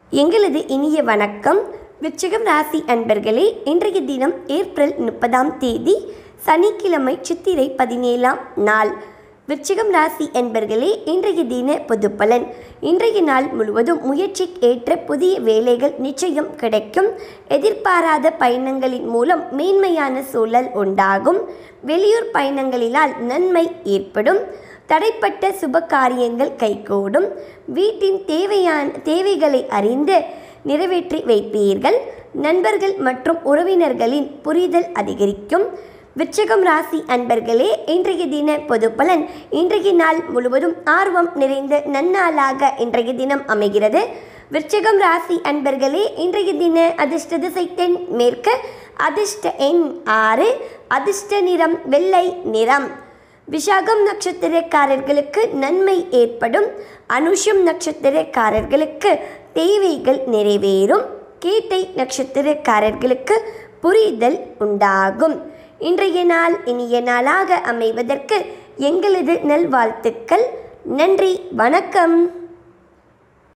எங்களது இனிய வணக்கம் விருச்சிகம் ராசி அன்பர்களே இன்றைய தினம் ஏப்ரல் முப்பதாம் தேதி சனிக்கிழமை சித்திரை பதினேழாம் நாள் விருச்சிகம் ராசி என்பர்களே இன்றைய தின பொது பலன் இன்றைய நாள் முழுவதும் முயற்சிக்கு ஏற்ற புதிய வேலைகள் நிச்சயம் கிடைக்கும் எதிர்பாராத பயணங்களின் மூலம் மேன்மையான சூழல் உண்டாகும் வெளியூர் பயணங்களினால் நன்மை ஏற்படும் தடைப்பட்ட சுப காரியங்கள் கைகூடும் வீட்டின் தேவையான தேவைகளை அறிந்து நிறைவேற்றி வைப்பீர்கள் நண்பர்கள் மற்றும் உறவினர்களின் புரிதல் அதிகரிக்கும் விருச்சகம் ராசி அன்பர்களே இன்றைய தின பொது பலன் இன்றைய நாள் முழுவதும் ஆர்வம் நிறைந்த நன்னாளாக இன்றைய தினம் அமைகிறது விருச்சகம் ராசி அன்பர்களே இன்றைய தின அதிர்ஷ்ட திசை தென் மேற்கு அதிர்ஷ்ட எண் ஆறு அதிர்ஷ்ட நிறம் வெள்ளை நிறம் விஷாகம் நட்சத்திரக்காரர்களுக்கு நன்மை ஏற்படும் அனுஷம் நட்சத்திரக்காரர்களுக்கு தேவைகள் நிறைவேறும் கேட்டை நட்சத்திரக்காரர்களுக்கு புரிதல் உண்டாகும் இன்றைய நாள் இனிய நாளாக அமைவதற்கு எங்களது நல்வாழ்த்துக்கள் நன்றி வணக்கம்